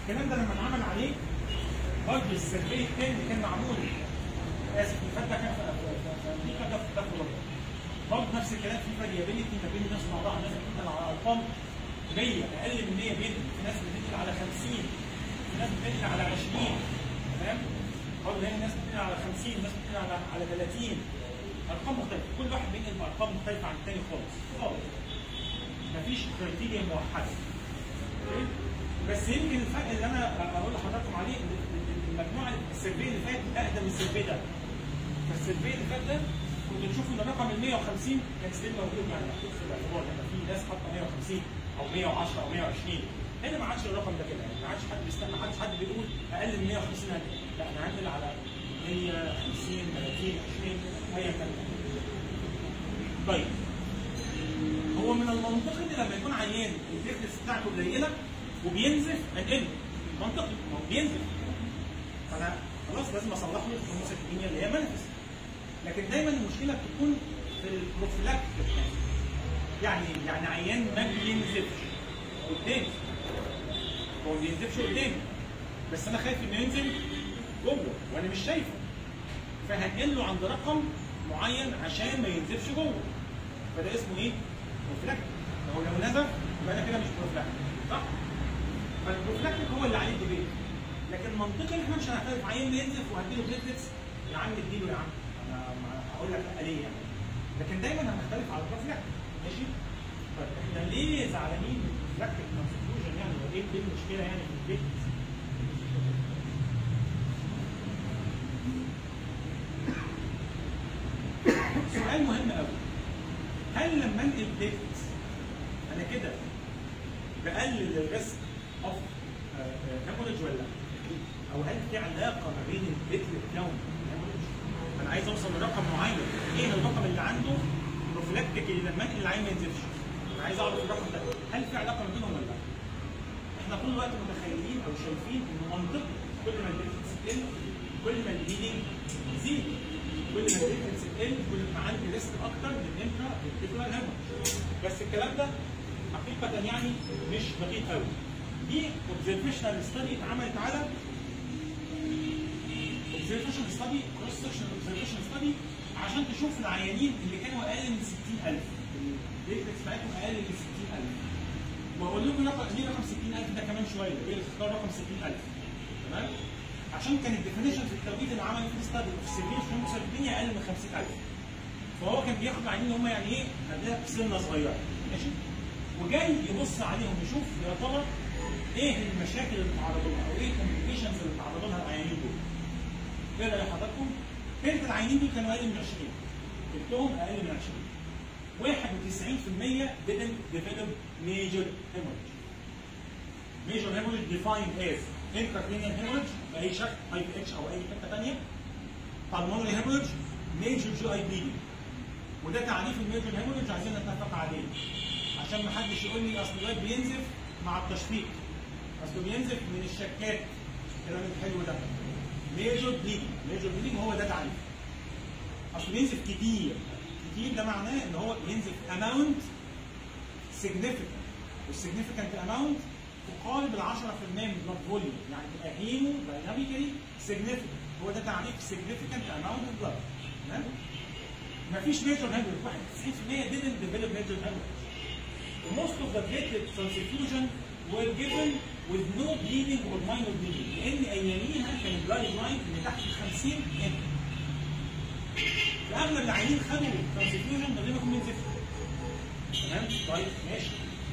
الكلام ده لما اتعمل عليه برضه السيرفي الثاني اللي كان معمول اسف اللي فات ده كان في في- في- في امريكا ده في ده في اوروبا برضه نفس الكلام في فاريابيلتي ما بين الناس مع بعض ناس بتنقل على ارقام 100 اقل من 100 بينهم في ناس بتنقل على 50 في ناس بتنقل على 20 تمام برضه هنا ناس بتنقل على 50 ناس بتنقل على على 30 ارقام مختلفه كل واحد بينقل بارقام مختلفه عن الثاني خالص خالص مفيش كريتيريا موحده أوكي؟ بس يمكن الفرق اللي انا اقول لحضراتكم عليه ان المجموعه السيرفي اللي فات اقدم من السيرفي ده فالسيرفي اللي فات ده كنت تشوفوا ان الرقم ال 150 كان ستيل موجود يعني محطوط في الاعتبار لما في ناس حاطه 150 او 110 او 120 هنا ما عادش الرقم ده كده يعني ما عادش حد بيستنى ما عادش حد بيقول اقل من 150 هنقل لا انا هنقل على 150 30 20 ايا كان طيب هو من المنطقي ان لما يكون عيان الديفنس بتاعته قليله وبينزف انقله منطقي ما هو بينزف فانا خلاص لازم اصلح له الهوموسيكلينيا اللي هي مانيفست لكن دايما المشكله بتكون في البروفيلاكتيك يعني يعني عيان ما بينزفش قدامي هو ما بينزفش قدامي بس انا خايف انه ينزل جوه وانا مش شايفه فهنقل له عند رقم معين عشان ما ينزفش جوه فده اسمه ايه؟ بروفلاكتيك هو لو نزف يبقى انا كده مش بروفلاكتيك صح؟ فالبروفلاكتيك هو اللي عليه الديبيت لكن منطقي احنا مش هنختلف عيان بينزف وهديله بليتلتس يا عم اديله يا عم انا ما- هقول لك لا ليه يعني لكن دايما هنختلف على البروفلاكتيك ماشي؟ طيب احنا ليه زعلانين من البروفلاكتيك كونستيوجن يعني وايه ايه المشكله يعني في البليتلتس؟ سؤال مهم قوي هل لما انقل بليتلتس انا كده بقلل الريسك اوف هيموريدج ولا لا؟ او هل في علاقه ما بين البليتلت كاونت والهيموريدج؟ انا عايز اوصل لرقم معين ايه الرقم اللي عنده بروفلاكتيك اللي لما انقل العين ما ينزلش؟ انا عايز اعرف الرقم ده هل في علاقه ما بينهم ولا لا؟ احنا طول الوقت متخيلين او شايفين انه منطقي كل ما البليتلتس تقل كل ما البليدنج يزيد كل ما البليتلتس تقل كل ما عندي ريسك اكتر من انترا فينتيكولار هيموريدج بس الكلام ده حقيقه يعني مش دقيق قوي دي اوبزرفيشنال ستادي اتعملت على اوبزرفيشن ستادي كروس سكشن اوبزرفيشن ستادي عشان تشوف العيانين اللي كانوا اقل من 60000 البليتلتس بتاعتهم اقل من 60000 واقول لكم رقم ليه رقم 60000 ده كمان شويه ليه اختار رقم 60000 تمام عشان كان الديفينيشن في التوقيت اللي عمل فيه الستادي في السيرفيس في المسافرين اقل من 50000 فهو كان بياخد العيانين اللي هم يعني ايه قبلها بسنه صغيره ماشي وجاي يبص عليهم يشوف يا ترى ايه المشاكل اللي تعرضوا لها او ايه الكومبليكيشنز اللي تعرضوا لها العيانين دول ايه راي حضراتكم؟ كانت العيانين دول كانوا اقل من 20 كلتهم اقل من 20 91% didn't develop major hemorrhage. Major hemorrhage defined as intracranial hemorrhage بأي شكل اي بي اتش او اي حته ثانيه. pulmonary hemorrhage major GI bleeding. وده تعريف الميجر hemorrhage عايزين نتفق عليه. عشان ما حدش يقول لي اصل الواد بينزف مع التشفيق. اصله بينزف من الشكات. الكلام الحلو ده. ميجر بليدنج، ميجر بليدنج هو ده تعريف. اصل بينزف كتير كتير ده معناه ان هو بينزف اماونت significant والسيجنفكانت اماونت تقارب ال 10% من البلاد فوليوم يعني تبقى هيمو دايناميكالي significant هو ده تعريف significant amount of blood تمام مفيش ميجر هيموريج 91% didn't develop major hemorrhage most of the platelet transfusion were given with no bleeding or minor bleeding لان اياميها كان البلاد لاين اللي تحت ال 50 هنا فاغلب العيانين خدوا ترانسفيوجن من غير ما يكونوا بينزفوا تمام طيب ماشي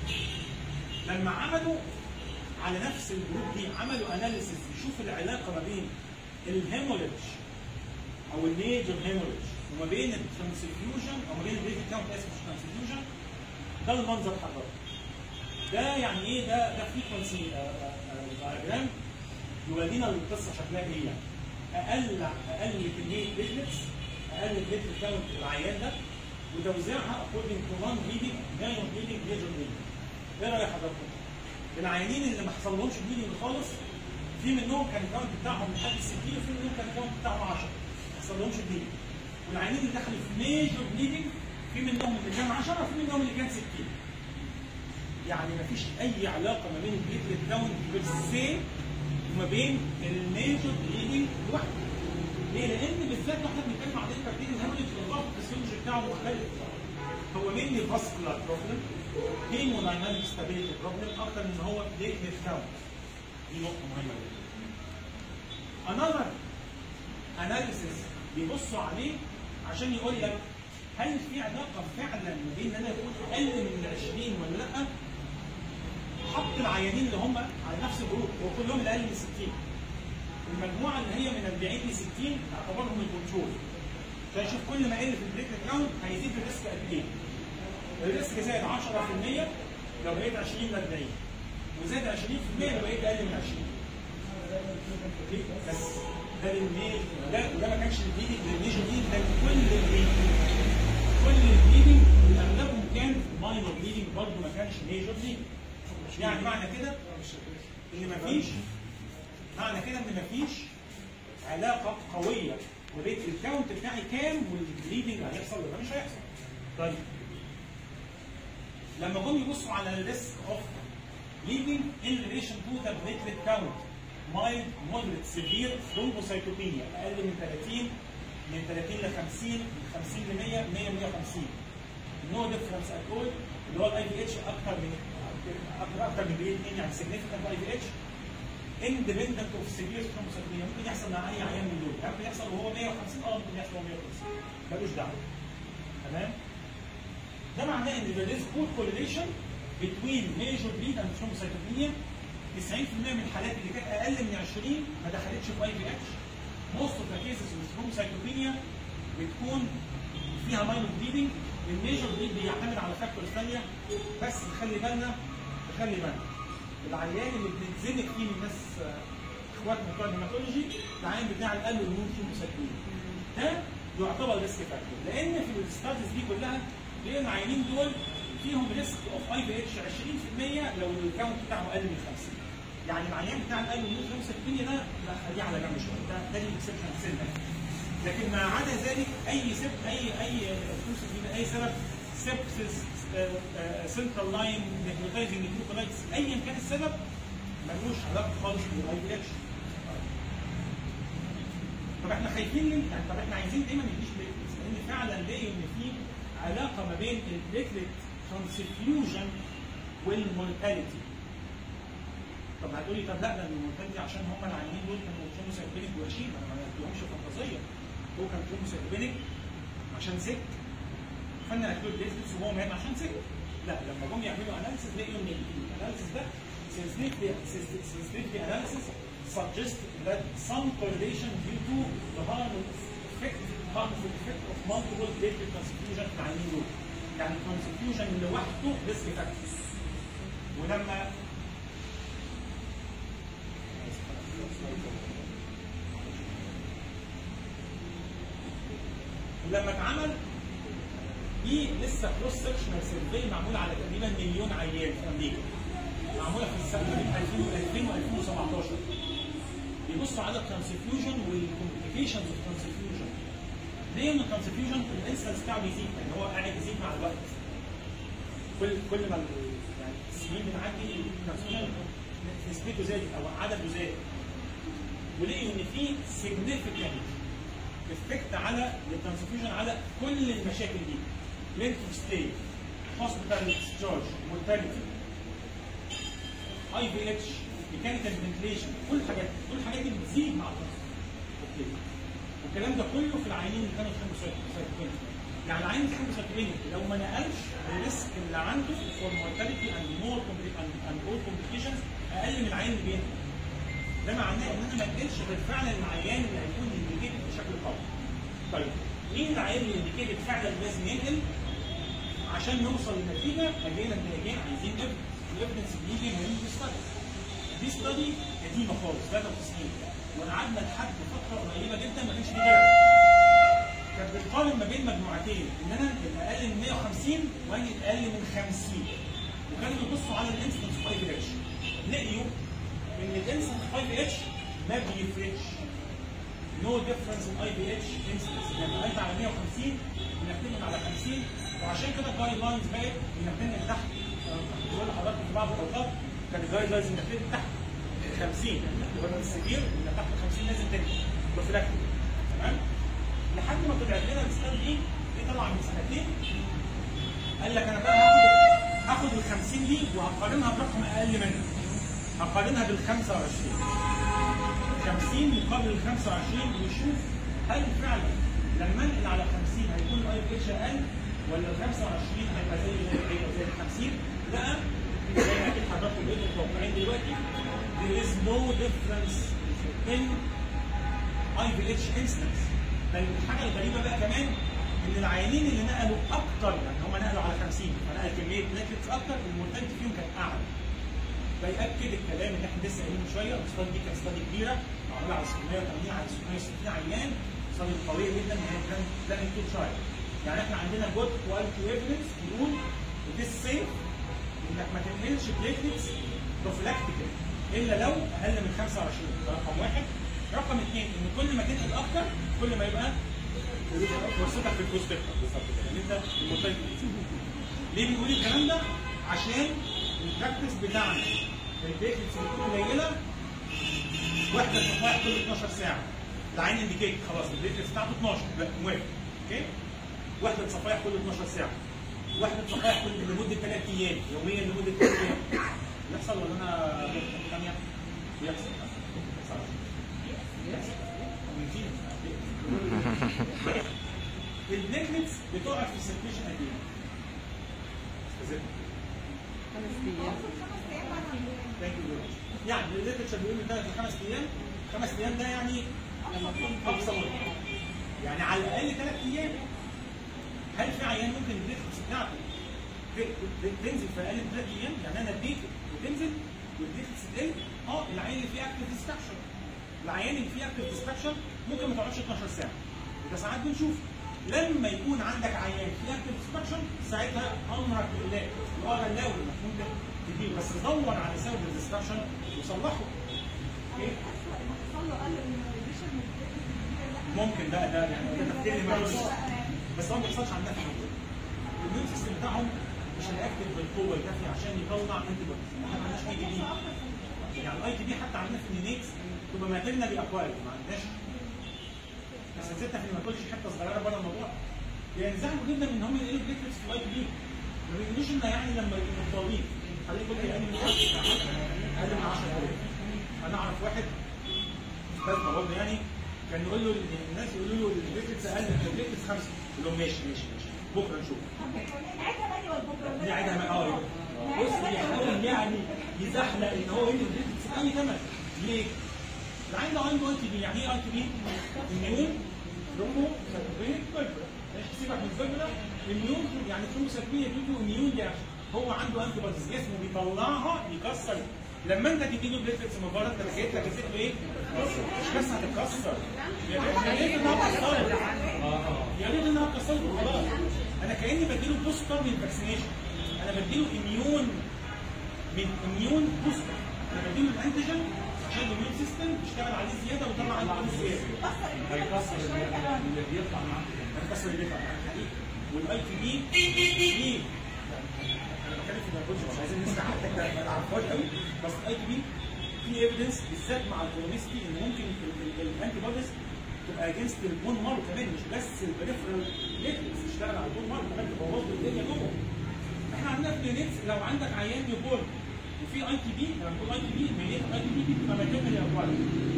لما عملوا على نفس الجروب دي عملوا اناليسيس يشوف العلاقه ما بين الهيموريدج او الميجر هيموريدج وما بين الترانسفيوجن او ما بين البيبي كاونت اسف مش ترانسفيوجن ده المنظر حضرتك ده يعني ايه ده ده فريكونسي دايجرام يورينا القصه شكلها ايه يعني اقل اقل كميه بليتلتس اقل بليتلت كاونت العيان ده وتوزيعها اكوردنج تو نون بليدنج ماينور بليدنج ميجر بليدنج ايه راي حضراتكم؟ العيانين اللي ما حصلهمش بليدنج خالص في منهم كان الكاونت بتاعهم لحد 60 وفي منهم كان الكاونت بتاعهم 10 ما حصلهمش بليدنج والعيانين اللي دخلوا في ميجر بليدنج في منهم اللي كان 10 وفي منهم اللي كان 60 يعني ما فيش اي علاقه ما بين البليتلت كاونت بير سي وما بين الميجور بليدنج لوحده ليه؟ لان بالذات واحنا بنتكلم عن الكارتين الهيموريج الضغط الفسيولوجي بتاعه مختلف هو مينلي فاسكولار بروبلم هيمودايناميك ستابيليتي بروبلم اكتر من هو بليتلت كاونت دي نقطه مهمه جدا another analysis بيبصوا عليه عشان يقول لك هل في علاقه فعلا ما بين ان انا اكون اقل من 20 ولا لا؟ حط العيانين اللي هم على نفس الجروب هو كلهم اللي اقل من 60 المجموعه اللي هي من 40 ل 60 اعتبرهم الكنترول فشوف كل ما قل في البريك جراوند هيزيد الريسك قد ايه؟ الريسك زاد 10% لو بقيت 20 ل 40 وزاد 20% لو بقيت اقل من 20 بس ده للميل ده وده ما كانش للبيدنج للميجر دي ده لكل البيدنج كل البيدنج اغلبهم كان ماينر بيدنج برضه ما كانش ميجر بيدنج يعني معنى كده ان مفيش معنى كده ان مفيش علاقه قويه ما بين الكاونت بتاعي كام والبليدنج هيحصل ولا مش هيحصل. طيب لما جم يبصوا على الريسك اوف bleeding in relation to the platelet count mild moderate severe thrombocytopenia اقل من 30 من 30 ل 50 من 50 ل 100 100 150 no difference at all اللي هو الاي بي اتش اكتر من اكتر اكتر من بي 2 يعني significant اي بي اتش independent of severe thrombocytopenia ممكن يحصل مع اي عيان من دول ممكن يحصل وهو 150 اه ممكن يحصل وهو 150 ملوش دعوه تمام ده معناه ان there is good correlation between major bleed and thrombocytopenia 90% من الحالات اللي كانت اقل من 20 ما دخلتش في اي بي اتش most of the cases with thrombocytopenia بتكون فيها minor bleeding الميجر بليد بيعتمد على فاكتور ثانيه بس نخلي بالنا نخلي بالنا العيان اللي بنتزنق فيه من ناس آه، اخواتنا بتوع الهيماتولوجي العيان بتاع القلب والهرمون ثرومبوسايتوبينيا ده يعتبر ريسك فاكتور لان في الستاديز دي كلها لقينا العيانين دول فيهم ريسك اوف اي بي اتش 20% لو الكاونت بتاعه اقل من 50 يعني العيان بتاع القلب والهرمون ثرومبوسايتوبينيا ده لا خليه على جنب شويه ده ده الاكسبشن سنه لكن ما عدا ذلك اي سب اي اي ثرومبوسايتوبينيا اي سبب سبسس سنترال لاين نيكروتايزنج نيكروكولايتس ايا كان السبب ملوش علاقه خالص بالاي بي اتش طب احنا خايفين من يعني طب احنا عايزين دايما نديش بليتلتس لان فعلا لاقي ان في علاقه ما بين البليتلت ترانسفيوجن والمورتاليتي طب هتقولي طب لا ده المورتاليتي عشان هم العيانين دول كانوا ثرومبوسايتوبينيك وحشين انا ما اديهمش فانتازيه هو كان ثرومبوسايتوبينيك عشان سك فانا اكتب بليتلتس وهو مات عشان سك لا لما جم يعملوا اناليسيس لقيوا ان الاناليسيس ده sensitivity sensitivity analysis suggests that some correlation due to the harmful effect harmful effect of multiple platelet transfusion في العيانين دول. يعني transfusion لوحده risk factor. ولما ولما اتعمل في لسه كروس سكشنال سيرفي معمول على تقريبا مليون عيان في امريكا معموله في السنه بين 2000 و2017 بيبصوا على الترانسفيوجن والكومبليكيشنز اوف ترانسفيوجن ليه ان الترانسفيوجن الانسلنس بتاعه بيزيد يعني هو قاعد يزيد مع الوقت كل كل ما ال- يعني السنين بتعدي الترانسفيوجن نسبته زادت او عدده زاد ولقيوا ان في significant افكت على الترانسفيوجن على كل المشاكل دي length of stay hospital discharge mortality اي بي اتش ميكانيكال فنتليشن كل الحاجات دي كل الحاجات دي بتزيد مع الترانسفيوجن اوكي والكلام ده كله في العيانين اللي كانوا ثرومبوسايتوبينيك يعني العيان الثرومبوسايتوبينيك لو ما نقلش الريسك اللي عنده فور مورتاليتي اند مور اند اول كومبليكيشنز اقل من العيان اللي بينقل ده معناه ان انا ما انقلش غير فعلا العيان اللي هيكون انديكيتد بشكل قوي. طيب مين العيان اللي انديكيتد فعلا لازم ينقل عشان نوصل لنتيجه اجينا اجينا عايزين ايفيدنس الايفيدنس بيجي من ستادي دي ستادي قديمه خالص 93 وقعدنا لحد فتره قريبه جدا ما كانش في غيرها كانت بتقارن ما بين مجموعتين ان انا ابقى اقل من 150 واجي اقل من 50 وكانوا بيبصوا على الانستنس 5 اتش لقيوا ان الانسنس 5 اتش ما بيفرقش نو ديفرنس ان اي بي اتش انستنس يعني انت على 150 بنعتمد على 50 وعشان كده الجايد لاينز بقت بنعتمد تحت بقول لحضرتك في بعض الاوقات كان الجايد لاينز بنعتمد تحت 50 ولا السبير اللي تحت 50 لازم تنزل بروفلاكتيك تمام لحد ما طلعت لنا الاستاد دي دي طبعا من سنتين قال لك انا بقى هاخد هاخد ال 50 دي وهقارنها برقم اقل منها هقارنها بال 25 50 مقابل ال 25 ويشوف هل فعلا لما انقل على 50 هيكون الاي بي اتش اقل ولا ال 25 هيبقى زي هيبقى زي ال 50 لا زي ما اكيد حضراتكم بقيتوا متوقعين دلوقتي there is no difference in IVH instance بل الحاجه الغريبه بقى كمان ان العيانين اللي نقلوا اكتر يعني هم نقلوا على 50 فنقل كميه بلاتلتس اكتر المورتاليتي فيهم كانت اعلى فيأكد الكلام اللي احنا لسه قايلينه من شويه الاستادي دي كانت استادي كبيره معموله على 680 على 660 عيان استادي قويه جدا وهي كان بلاننج تو ترايل يعني احنا عندنا جود كواليتي ايفيدنس بيقول ذيس سيف انك ما تنقلش بليتلتس بروفلاكتيكال الا لو اقل من 25 ده رقم واحد رقم اثنين ان كل ما تنقل اكتر كل ما يبقى فرصتك في البروسبكتر بالظبط كده ان انت المورتاليتي ليه بنقول الكلام ده؟ عشان البراكتس بتاعنا البيتلتس بتكون قليله واحده صفائح كل 12 ساعه العين انديكيت خلاص البيتلتس بتاعته 12 لا موافق اوكي واحده صفائح كل 12 ساعه واحده صفائح كل لمده ثلاث ايام يوميا لمده ثلاث ايام يحصل ولا انا ثانيه؟ بيحصل بيحصل بيحصل البليتلتس بتقعد في السيركيشن قد ايه؟ استاذتنا ثانك يو يعني الليترشر بيقول من ثلاث لخمس ايام خمس ايام ده يعني اقصى مده يعني على الاقل ثلاث ايام هل في عيان ممكن الليترشر بتاعته ت- ت- تنزل في اقل من ثلاث ايام يعني انا اديك وتنزل والليترشر تقل اه العيان اللي فيه اكتف ديستراكشن العيان اللي فيه اكتف ديستراكشن ممكن ما تقعدش 12 ساعه وده ساعات بنشوف لما يكون عندك عيان فيه اكتف ديستراكشن ساعتها امرك لله الوضع اللاوي انك ممكن تديله بس دور على سبب الديستراكشن وصلحه اوكي ممكن ده ده يعني ده تفكير اللي ما يقولش. بس هو ما بيحصلش عندنا في الحكومه الاميون سيستم بتاعهم مش هيأكتف بالقوه الكافيه عشان يطلع انتي بوديز احنا ما عندناش اي دي بي يعني الاي تي بي حتى عندنا في النينيكس تبقى ماتيرنا اكوايرد ما عندناش بس الستة في ما تقولش حته صغيره بره الموضوع بينزعجوا جدا ان هم ينقلوا بليتلتس في الاي تي بي ما بيقولوش ان يعني لما يبقوا مطالبين خليك كل يعني من اقل من 10000 انا اعرف واحد استاذنا برضه يعني كان يقول له الناس يقولوا له البليتلتس اقل من البليتلتس خمسه يقول لهم ماشي ماشي ماشي بكره نشوف دي عايزها ما- اه بص بيحاول يعني يزحلق ان هو يدي البليتلتس اي ثمن ليه؟ العين ده عنده اي تي بي يعني ايه اي تي بي؟ اميون ثرومبو سيركوبينيك فيبرا ماشي سيبك من الفيبرا اميون يعني ثرومبو سيركوبينيك دي اميون رياكشن هو عنده انتي بوديز جسمه بيطلعها يكسر لما انت تديله بليتلتس من بره انت لقيت لك اديت له ايه؟ مش بس هتتكسر يا ريت يا ريت انها اتكسرت يا ريت انها اتكسرت وخلاص انا كاني بديله بوستر من فاكسينيشن انا بديله اميون من اميون بوستر انا بديله الانتيجين عشان الاميون سيستم يشتغل عليه زياده ويطلع عليه زياده هيكسر اللي بيطلع معاك هتكسر اللي بيطلع معاك حقيقي والاي تي بي فيه انا بتكلم في البيولوجي مش عايزين نسمع على حته ما نعرفهاش قوي بس الاي تي بي في ايفيدنس بالذات مع الكولونيستي ان ممكن الانتي بوديز تبقى اجينست البون مارو كمان مش بس البريفرال ليتلز تشتغل على البون مارو كمان تبوظ له الدنيا جوه احنا عندنا في النتس لو عندك عيان نيوبورن وفي اي تي بي لما بنقول اي تي بي بنقول الاي تي بي دي بتبقى ماتيرنال اكوارد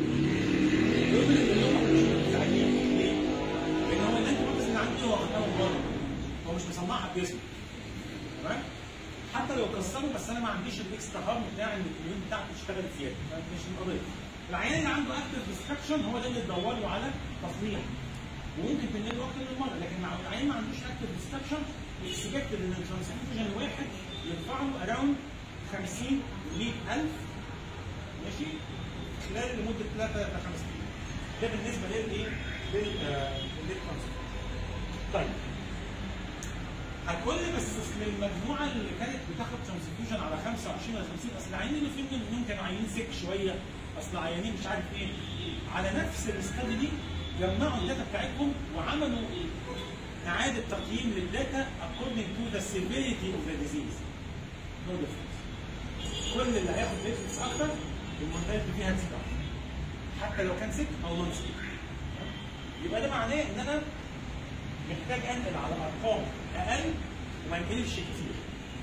دول اللي هم مش متساعدين ليه؟ لان هو الانتي بوديز اللي عنده هو خدها من بره هو مش مصنعها بجسمه تمام؟ حتى لو كسروا بس انا ما عنديش الاكسترا هارم بتاع ان الاميون بتاعته تشتغل زياده مش القضيه العيان اللي عنده اكتف ديستراكشن هو ده اللي تدور له على تصنيع وممكن تنقله اكتر من مره لكن مع العيان ما عندوش اكتف ديستراكشن اكسبكتد ان الترانسفيوجن واحد يدفع له اراوند 50 100000 ماشي خلال لمده 3 ل 5 ايام ده بالنسبه للايه؟ لل للترانسفيوجن طيب هتقول لي بس اصل المجموعه اللي كانت بتاخد ترانسفيوجن على 25 ولا 50 اصل العيانين اللي فيهم منهم كانوا عيانين سك شويه اصل عيانين مش عارف ايه على نفس الاستادي دي جمعوا الداتا بتاعتهم وعملوا اعاده تقييم للداتا according to the severity of the disease no difference كل اللي هياخد ليتلس اكتر المونتاليتي فيها تسبع حتى لو كان سك او نون سك يبقى ده معناه ان انا محتاج انقل على ارقام اقل وما ينقلش كتير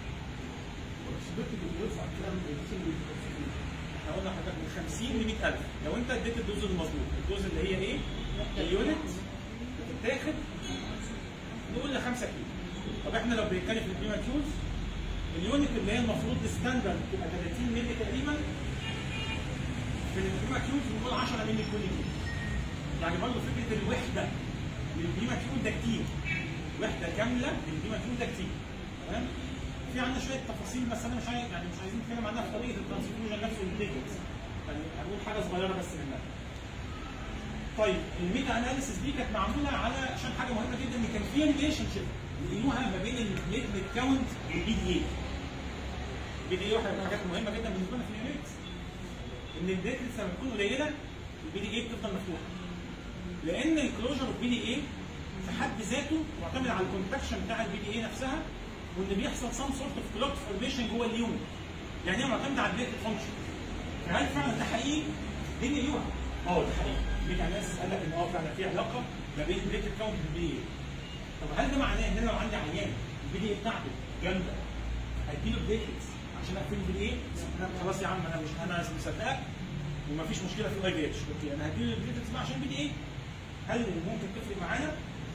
احنا قلنا حضرتك من 50 ل 100000 لو انت اديت الدوز المظبوط الدوز اللي هي ايه؟ اليونت بتتاخد نقول ل 5 كيلو طب احنا لو بنتكلم في البريماتيوز اليونت اللي هي المفروض الستاندرد تبقى 30 مللي تقريبا في البريماتيوز بنقول 10 مللي كل كيلو يعني برضه فكره الوحده للبريماتيوز ده كتير وحده كامله للبريماتيوز ده كتير تمام في عندنا شويه تفاصيل بس انا مش عايز يعني مش عايزين نتكلم عنها في طريقه الترانسفيوجن نفسه والبليتلتس يعني هنقول حاجه صغيره بس منها طيب الميتا اناليسيس دي كانت معموله على عشان حاجه مهمه جدا ان كان في ريليشن شيب لقينوها ما بين البليتلت كاونت والبي دي اي البي دي اي واحده من الحاجات المهمه جدا بالنسبه لنا في اليونيت ان البليتلتس لما تكون قليله البي دي اي بتفضل مفتوحه لان الكلوجر اوف بي دي اي في حد ذاته معتمد على الكونتاكشن بتاع البي دي اي نفسها وان بيحصل سام سورت اوف كلوت فورميشن جوه اليونت يعني هي معتمده على البليتلت فانكشن فهل فعلا ده حقيقي؟ دي ايوه اه ده حقيقي في ناس قال لك ان اه فعلا في علاقه ما بين البليتلت كاونت والبي اي طب هل ده معناه ان انا لو عندي عيان البي دي اي بتاعته جامده هديله بليتلتس عشان اقفل البي اي خلاص يا عم انا مش انا مصدقك ومفيش مشكله في الاي في اتش اوكي انا هديله البليتلتس بقى عشان البي دي اي هل ممكن تفرق معانا؟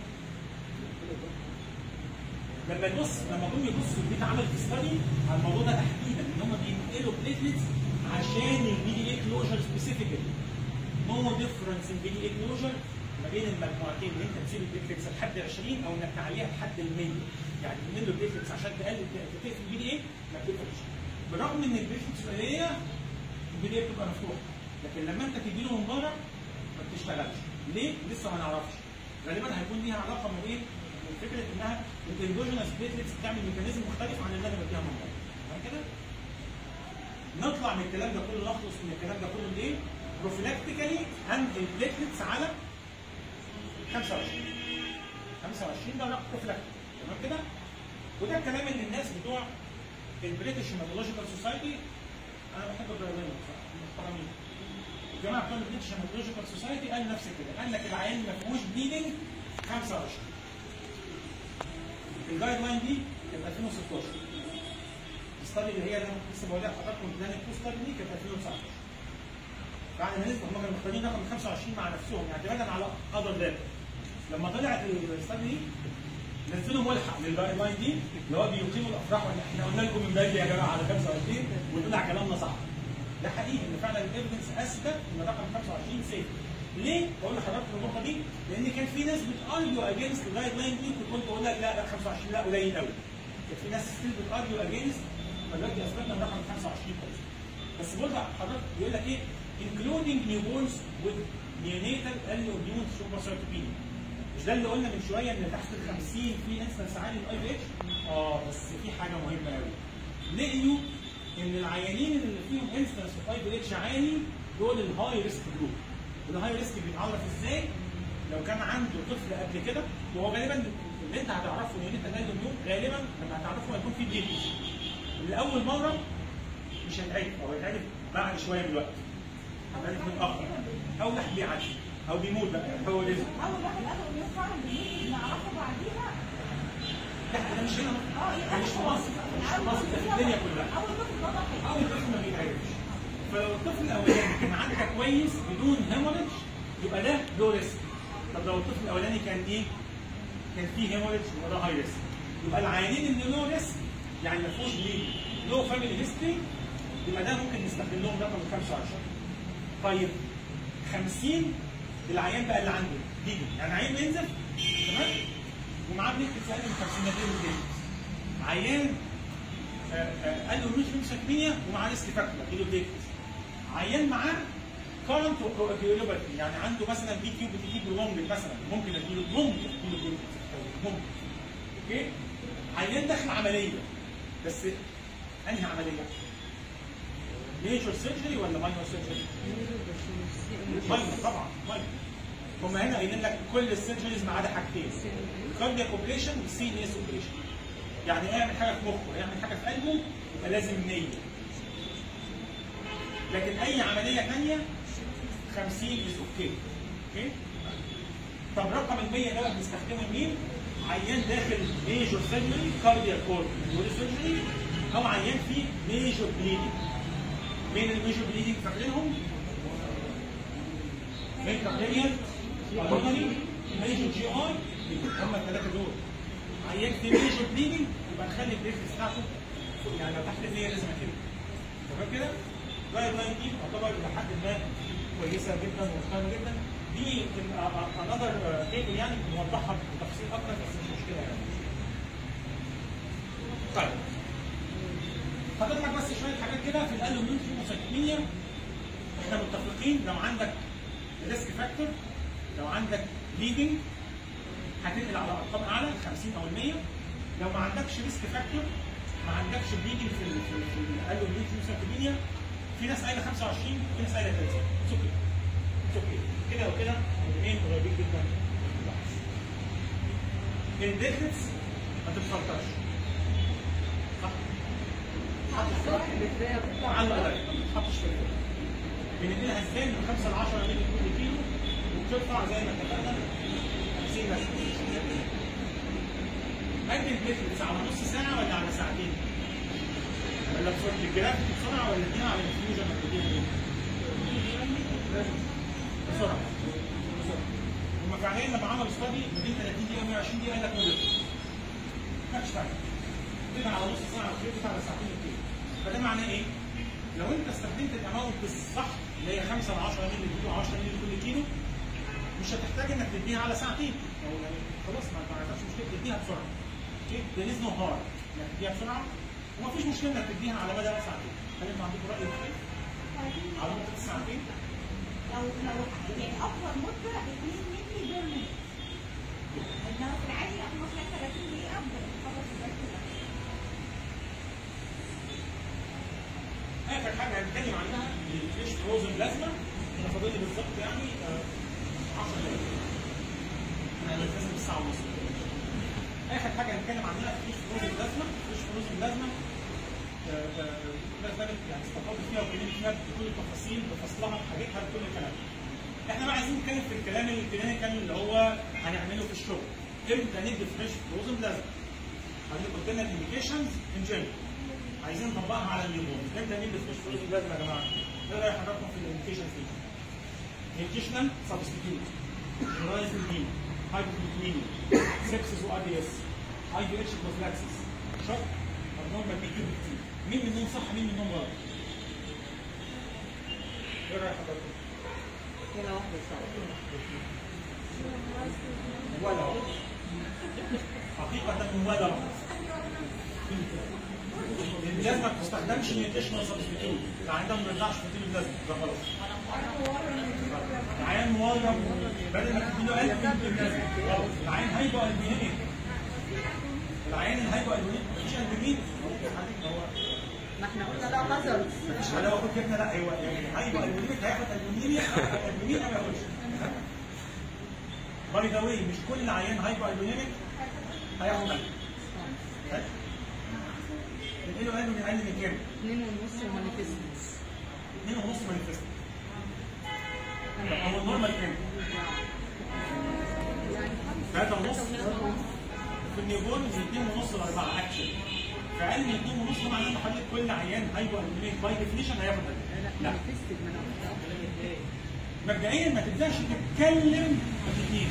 لما تبص لما جم يبصوا البيت عمل في ستادي على الموضوع ده تحديدا ان هم بينقلوا بليتلتس عشان البي دي اي كلوجر سبيسيفيكالي نو ديفرنس ان بي دي اي كلوجر ما بين المجموعتين ان انت تسيب البليتلتس لحد 20 او انك تعليها لحد ال 100 يعني تنقل له بليتلتس عشان تقلل تقفل البي دي اي ما بتقفلش بالرغم ان البليتلتس قليله البي دي اي بتبقى مفتوحه لكن لما انت تدي له من بره ما بتشتغلش ليه؟ لسه ما نعرفش غالبا هيكون ليها علاقه من ايه؟ من فكره انها الاندوجينس بليتلتس بتعمل ميكانيزم مختلف عن اللي انا بديها من بره تمام كده؟ نطلع من الكلام ده كله نخلص من الكلام ده كله لايه؟ بروفيلاكتيكالي هنقل البليتلتس على 25 25 ده رقم بروفيلاكتيك تمام كده؟ وده الكلام اللي الناس بتوع البريتش هيماتولوجيكال سوسايتي انا بحب البرلمان محترمين الجماعه بتوع البريتش هيماتولوجيكال سوسايتي قال نفس كده قال لك العيان ما فيهوش بليدنج 25 الجايد لاين دي كانت 2016 الستادي اللي هي اللي انا لسه بقولها لحضراتكم بلانك تو ستادي دي كانت 2019 بعد ما نزلوا هم كانوا مختارين رقم 25 مع نفسهم اعتمادا على اذر داتا لما طلعت الستادي دي نزلوا ملحق للجايد لاين دي اللي هو بيقيموا الافراح ولا احنا قلنا لكم من بدري يا جماعه على 25 وطلع كلامنا صح ده حقيقي ان فعلا الايفيدنس اثبت ان رقم 25 سيف ليه؟ بقول لحضراتكم النقطه دي لان كان في ناس بتارجو اجينست الجايد لاين دي كنت بقول لك لا لا 25 لا قليل قوي كان في ناس ستيل بتارجو اجينست فدلوقتي اثبتنا ان رقم 25 كويس بس برضه حضرتك بيقول لك ايه؟ including newborns with neonatal early immune thrombocytopenia مش ده اللي قلنا من شويه ان تحت ال 50 في انسنس عالي الاي في اتش؟ اه بس في حاجه مهمه قوي لقيوا ان العيانين اللي فيهم انسنس اوف اي في اتش عالي دول الهاي ريسك جروب الهاي ريسك بيتعرف ازاي؟ لو كان عنده طفل قبل كده وهو غالبا اللي انت هتعرفه ان انت تنال اليوم غالبا لما هتعرفه هيكون في بليدنج لاول مره مش هيتعرف او هيتعرف بعد شويه من الوقت هيتعرف متاخر او لح بيعدي او بيموت بقى هو لازم اول واحد قالوا ان فعلا بنيجي نعرفه بعديها لا ده مش هنا اه ده مش في مصر مش في مصر ده في الدنيا كلها اول طفل ده ضحك اول طفل ما بيتعرفش فلو الطفل الاولاني كان عندك كويس بدون هيموريدج يبقى ده لو ريسك طب لو الطفل الاولاني كان ايه؟ كان فيه هيموريدج يبقى ده هاي ريسك يبقى العيانين اللي لو ريسك يعني ما فيهوش ليه لو فاميلي هيستوري يبقى ده ممكن نستخدم لهم رقم 25 طيب 50 العيان بقى اللي عنده ديجن يعني عيان بينزل تمام ومعاه بنكتب اقل من 50 دقيقه عيان آه، آه، قال له مش مش ومعاه ريسك فاكتور اديله ديكتس عيان معاه كارنت وكوagulopathy يعني عنده مثلا بي كيو بي تي برولونج مثلا ممكن اديله ممكن اديله ديكتس ممكن اوكي عيان داخل عمليه بس انهي عمليه؟ ميجور سيرجري ولا ماينور سيرجري؟ ماينور طبعا ماينور هم هنا قايلين لك كل السيرجريز ما عدا حاجتين كاردياك اوبريشن وسي ان اس اوبريشن يعني اعمل حاجه في مخه يعمل حاجه في قلبه يبقى لازم نيه لكن اي عمليه ثانيه 50 از اوكي اوكي طب رقم ال 100 ده بنستخدمه لمين؟ عيان داخل ميجور سيرجري كاردياك اور سيرجري او عيان فيه ميجور بليدنج مين الميجور بليدنج فاكرينهم؟ ميكابلينيال بالمونري ميجور جي اي هم الثلاثه دول عيان في ميجور بليدنج يبقى نخلي البريفكس بتاعته يعني لو تحت النية لازم كده تمام كده؟ جايد لاين دي تعتبر لحد ما كويسه جدا ومحترمه جدا دي انذر تيبل يعني بنوضحها بتفصيل اكتر بس مش مشكله يعني. طيب فاضل لك بس شويه حاجات كده في الالومنيوم هيموسايتومينيا احنا متفقين لو عندك ريسك فاكتور لو عندك بليدنج هتنقل على ارقام اعلى 50 او 100 لو ما عندكش ريسك فاكتور ما عندكش بليدنج في ال- في ال- في الالومنيوم هيموسايتومينيا في ناس قايله 25 في ناس قايله 30 اتس اوكي اتس اوكي كده وكده الاثنين قريبين جدا من بعض. الديفنس ما تتفلترش صح؟ على الأقل ما تحطش في الفرن. بنديلها ازاي من 5 ل 10 مللي كل كيلو وبترفع زي ما اتفقنا 50 بس قد البيتلتس على نص ساعة ولا على ساعتين؟ ولا بسرعة الجرافيك بسرعة ولا اديها على الانفيوجن ولا اديها ايه؟ بسرعة بسرعة هم فعليا لما عملوا ستادي ما بين 30 دقيقة و 120 دقيقة قال لك نو ما كانش فاهم تبقى على نص ساعة وكده على ساعتين وكده فده معناه ايه؟ لو انت استخدمت الاماونت الصح اللي هي 5 ل 10 مللي كيلو 10 مللي كل كيلو مش هتحتاج انك تديها على ساعتين او يعني خلاص ما ما عندكش مشكله تديها بسرعه اوكي ده از نو هارد يعني تديها بسرعه وما فيش مشكله انك تديها على مدى ساعتين هل انتوا عندكم راي مختلف على مدى ساعتين لو لو يعني اكبر مده 2 مللي بير مينيت انما في العادي احنا مثلا 30 دقيقه بنخلص الدرس ده اخر حاجه هنتكلم عنها الفيش فروزن بلازما انا فاضل لي بالظبط يعني آه، 10 دقايق انا ملتزم بالساعه ونص اخر حاجه هنتكلم عنها الفيش فروزن بلازما الفيش فروزن بلازما آه، آه، الناس بدات يعني استفادت فيها واتكلمت فيها بكل التفاصيل بفصلها بحاجتها بكل الكلام احنا بقى عايزين نتكلم في الكلام الكلينيكال اللي هو هنعمله في الشغل امتى ندي فريش فروزن بلازما حضرتك قلت لنا الانديكيشنز ان جنرال عايزين نطبقها على النيوبورن امتى ندي فريش فروزن بلازما يا جماعه ايه راي حضراتكم في الانديكيشنز دي nutritional substitute horizon D hypoglycemia sepsis و RDS IVH prophylaxis shock abnormal PQBT مين منهم صح مين منهم غلط؟ ايه راي حضرتك؟ ولا واحدة صعبة ولا واحد. حقيقة ولا واحد. اللازمة ما بتستخدمش نيوتريشنال سبستيتيوت العيان ما بيرجعش في اللازمة ده غلط العيان مورم بدل ما تديله قلب تديله اللازمة غلط العيان هايبو البينيميك العيان الهايبو البينيميك مفيش البينيميك هو ما احنا قلنا لا هازارد مش على وقت جبنا لا هو يعني هايبو البينيميك هياخد البينيميا البينيميا ما ياخدش باي ذا واي مش كل عيان هايبو البينيميك هياخد قلب الايه قالوا من اقل من كام؟ اتنين ونص مانيفستنس 2 ونص مانيفست هو النورمال كام؟ 3 ونص في النيوبورن من 2 ونص ل 4 اكشن فاقل من 2 ونص ده معناه ان حضرتك كل عيان هايبو البينيميك باي ديفينيشن هياخد قلب لا لا مانيفستد ما انا قلت مبدئيا ما تبداش تتكلم في الاثنين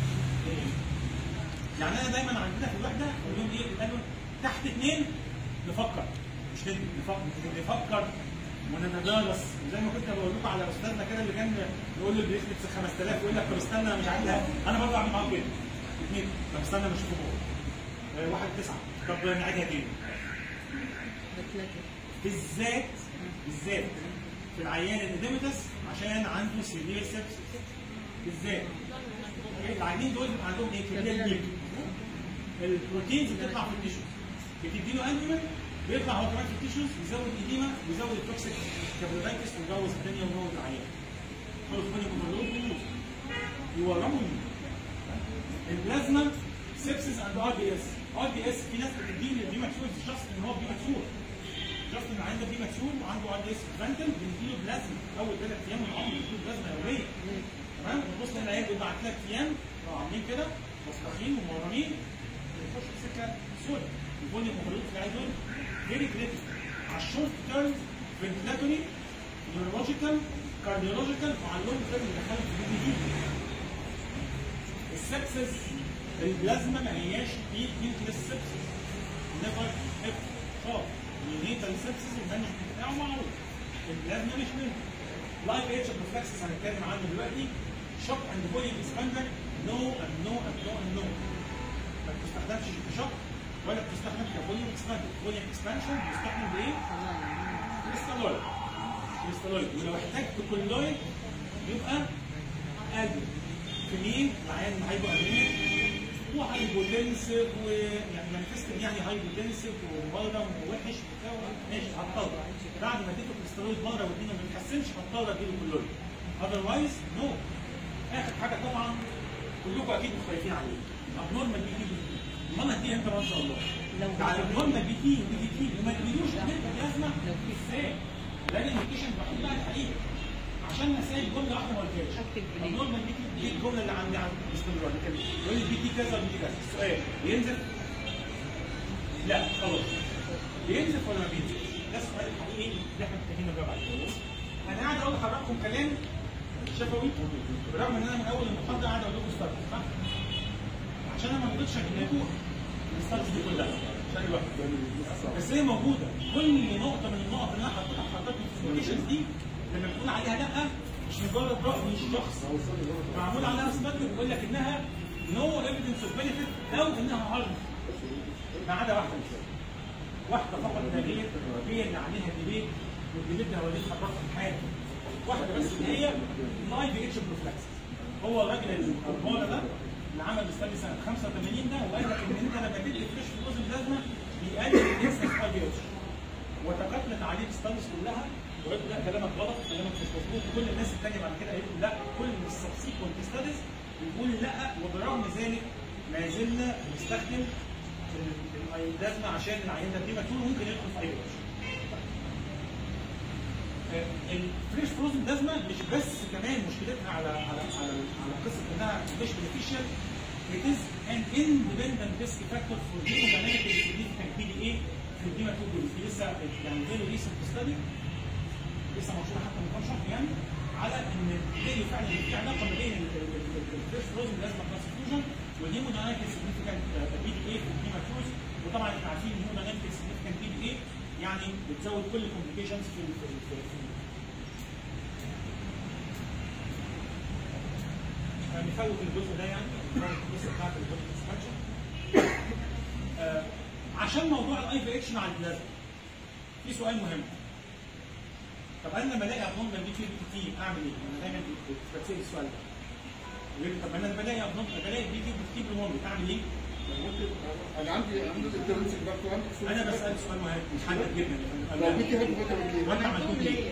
يعني انا دايما عندنا في الوحده بقول لهم ايه قالوا تحت اثنين نفكر مش ندي نفكر نفكر ونتجالس زي ما كنت بقول لكم على استاذنا كده اللي كان يقول له اللي يثبت 5000 يقول لك طب استنى انا مش عارف انا برضه اعمل معاهم كده اثنين طب استنى ما اشوفه بكره آه، واحد تسعه طب نعيدها تاني بتلاقي بالذات بالذات في العيان الاديمتس عشان عنده سيفير سيبسس بالذات العيانين دول بيبقى عندهم ايه؟ كميه كبيره البروتينز بتطلع في التيشوز بتدي له انيمال بيطلع هو كمان في التيشوز يزود الايديما ويزود التوكسيك كابيلايتس ويجوز الدنيا ويموت العيان خلص بالك من الروح يورموا البلازما سيبسس اند ار بي اس ار بي اس في ناس بتدي الديما تشوز الشخص ان هو بيماتور جاست ان العيان ده فيه مكسور وعنده ار دي اس فانتل بنديله بلازما اول ثلاث ايام من العمر بنديله بلازما يوميا تمام ونبص ان العيان بيبقى بعد ثلاث ايام راحوا عاملين كده مصطخين ومورمين يخش في سكه سودا الفوليوم موجود في العيان دول فيري كريتيكال على الشورت تيرم فنتلاتوري نيورولوجيكال كارديولوجيكال وعلى اللونج تيرم يدخلوا في البي دي السبسس البلازما ما هياش في نيوكليس سبسس نيفر اف شوت النيتال سبسس المانجمنت بتاعه معروف البلازما مش منه لايف اتش بروفلاكسس هنتكلم عنه دلوقتي شوك اند فوليوم اكسباندر نو اند نو اند نو اند نو ما بتستخدمش كشوك ولا بتستخدم كفوليوم اكسباندر فوليوم اكسبانشن بيستخدم بايه؟ كريستالويد كريستالويد ولو احتجت كولويد يبقى ادي في مين؟ العيان اللي هيبقى انيميك وهايبوتنسيف ويعني مانيفستنج يعني هايبوتنسيف ومبلغم ووحش وبتاع ماشي هضطر بعد ما اديته كريستالويد مره والدنيا ما بتتحسنش هضطر اديله كولويد اذروايز نو اخر حاجه طبعا كلكم اكيد مختلفين عليه ابنورمال بي تي ماما هديها انت ان شاء الله لو على ابنورمال بي تي وبي تي وما تجيبوش لازمه ازاي؟ ده الانديكيشن بحطها الحقيقه عشان نسال جمله واحده ما قلتهاش اكتب بليه. ابنورمال بي تي دي الجمله اللي عندي عن باستمرار كده يقول لي بي تي كذا وبي تي كذا السؤال بينزل؟ لا خلاص بينزل ولا ما بينزلش؟ ده السؤال الحقيقي اللي احنا محتاجين نجاوب عليه انا قاعد اقول لحضراتكم كلام شفوي برغم ان انا من اول المحاضره قاعد اقول لكم ستارت صح؟ عشان انا ما رضيتش اجيب لكم الستارتس دي كلها عشان الوقت بس هي موجوده كل نقطه من النقط اللي انا حطيتها حضرتك في السيميوليشنز دي لما بنقول عليها لا مش مجرد راي شخص معمول عليها ستادي بيقول لك انها نو ايفيدنس اوف بنفيت او انها هارم ما عدا واحده بس واحده فقط لا غير هي اللي عليها ديبيت والديبيت ده هو اللي اتحركت في حياتي واحده بس اللي هي لايف اتش بروفلاكسس هو الراجل الكبار ده اللي عمل استادي سنه 85 ده وقال لك ان انت لما تدي فريش في الاذن اللازمه بيقلل الانسنس لايف اتش وتقاتلت عليه الستاديز كلها وقلت لا كلامك غلط كلامك مش مظبوط كل الناس الثانيه بعد كده قالت لا كل السبسيكونت ستاديز بتقول لا وبرغم ذلك ما زلنا بنستخدم اللازمه عشان العيان ده بريماتور ممكن يدخل في اي وقت. الفريش فروزن لازمه مش بس كمان مشكلتها على على على على قصه انها مش بنفيشال it is an independent risk factor for hemodynamic significant PDA في الهيماتوجولي في لسه يعني فيري ريسنت ستادي لسه منشوره حتى من كام شهر يعني على ان الدليل فعلا ان في علاقه ما بين الفريش فروزن لازمه ترانسفيوجن والهيمودynamic significant بي دي اي في الهيماتوز وطبعا احنا عارفين الهيمودynamic significant بي دي اي يعني بتزود كل الكومبليكيشنز في ال- في ال- في في نفوت الجزء ده يعني نفوت الجزء بتاعت الجزء اكسبانشن عشان موضوع الاي في اتش مع البلازما في سؤال مهم طب انا لما الاقي ابنورمال بي تي بي تي اعمل ايه؟ انا دايما بتسال السؤال ده يقول لي طب انا لما بلاقي ابنورمال بلاقي بي تي بي تي بالمومنت اعمل ايه؟ انا عندي عندي انترنسك باك انا بسال سؤال مهم محدد جدا لو جيت هنا فيتامين كي وانت عملتوه ليه؟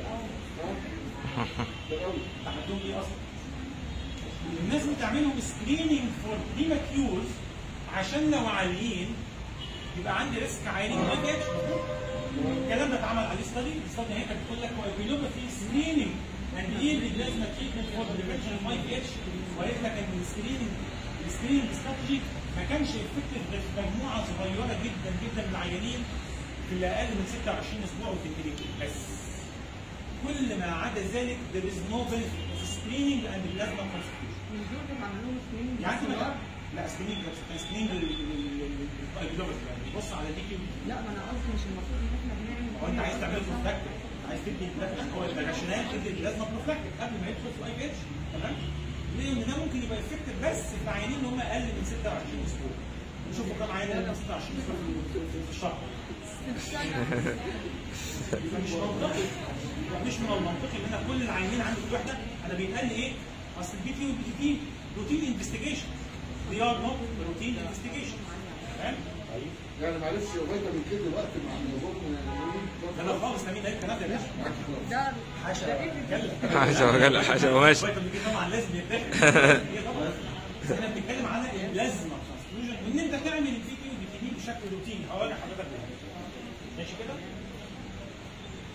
ده قوي عملتوهم ليه اصلا؟ الناس بتعملهم سكريننج فور بريماتيورز عشان لو عاليين يبقى عندي ريسك عالي ما جاتش الكلام ده اتعمل عليه ستادي الستادي هي كانت بتقول لك في سكريننج اند ايرلي بلازما تريتمنت فور بريفنشن ماي اتش وقالت لك ان السكريننج السكريننج استراتيجي ما كانش افكتيف غير في مجموعه صغيره جدا جدا من العيانين في اللي اقل من 26 اسبوع وتنتهي بس كل ما عدا ذلك there is no benefit of screening and plasma constitution مش دول اللي عملوهم سنين يعني انت بقى لا سكريننج لا سكريننج للبايولوجي يعني بص على دي كيو لا ما انا قصدي مش المفروض ان احنا بنعمل هو انت عايز تعمل بروفلاكتيك عايز تدي البلازما هو الراشونال تدي البلازما بروفلاكتيك قبل ما يدخل في اي بي اتش تمام ليه؟ ان ده ممكن يبقى افكتيف بس في العيانين اللي هم اقل من 26 اسبوع نشوفوا كام عيان اقل من 26 اسبوع في- في- في الشهر يبقى مش منطقي يبقى مش من المنطقي ان انا كل العيانين عندي في الوحده انا بيتقال لي ايه؟ اصل البي تي والبي تي روتين انفستيجيشن دي ار نوت روتين انفستيجيشن فاهم؟ يعني معلش فيتامين كي دلوقتي مع النظام ده انا خالص مين قال الكلام ده يا باشا؟ ده حاشا ده إيه؟ اتكلم حاشا وجل حاشا وماشي فيتامين دي طبعا لازم يتاخد هي طبعا بس احنا بنتكلم على اللازمه ترانسفيوجن وان انت تعمل البي تي والبي تي بشكل روتيني هقول لحضرتك ده. ماشي كده؟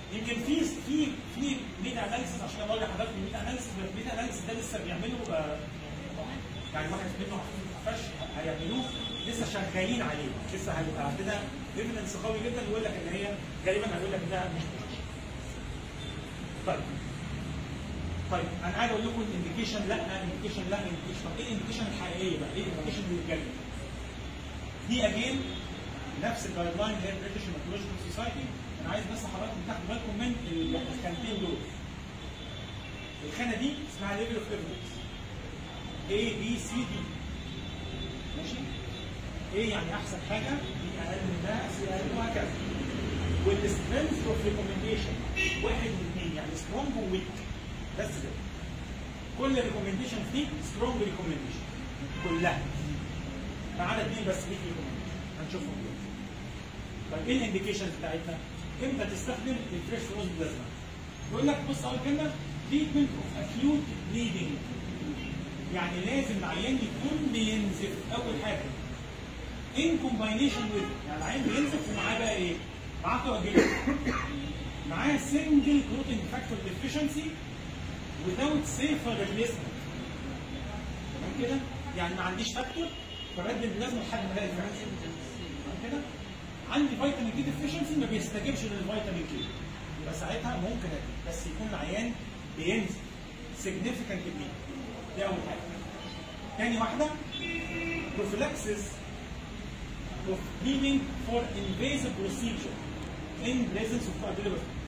يمكن في في في ميتا اناليسيس عشان اقول لحضرتك الميتا اناليسيس الميتا اناليسيس ده لسه بيعملوا آه، يعني واحد منه فش هيعملوه لسه شغالين عليه لسه هيبقى عندنا ايفيدنس قوي جدا يقول لك ان هي غالبا هيقول لك ده مش مشكله. طيب طيب انا عايز اقول لكم الانديكيشن لا انديكيشن لا انديكيشن طب ايه الانديكيشن الحقيقيه بقى؟ ايه الانديكيشن اللي جايه؟ دي اجين نفس الجايد لاين اللي هي البريتش هيماتولوجيكال سوسايتي انا عايز بس حضراتكم تاخدوا بالكم من الخانتين دول الخانه دي اسمها ليفل اوف ايفيدنس A B C D ماشي A يعني احسن حاجه B اقل منها C اقل وهكذا والسترينث اوف ريكومنديشن واحد من اثنين يعني سترونج وويك بس كده كل الريكومنديشن دي سترونج ريكومنديشن كلها ما عدا اثنين بس ويك ريكومنديشن هنشوفهم دلوقتي طيب ايه الانديكيشنز بتاعتنا؟ امتى تستخدم الفريش روز بلازما؟ يقول لك بص اول كلمه تريتمنت اوف اكيوت بليدنج يعني لازم العيان يكون بينزف اول حاجه ان كومباينيشن ويز يعني العيان بينزف ومعاه بقى ايه؟ معاه كواجيل معاه سنجل بروتين فاكتور ديفيشنسي without safer replacement تمام كده؟ يعني ما عنديش فاكتور فبدل البلازما لحد ما الاقي فاكتور تمام كده؟ عندي فيتامين كي ديفيشنسي ما بيستجيبش للفيتامين كي يبقى ساعتها ممكن ادي بس يكون العيان بينزل significant bleed دي اول حاجه تاني واحده prophylaxis of bleeding for invasive procedure in presence of coagulable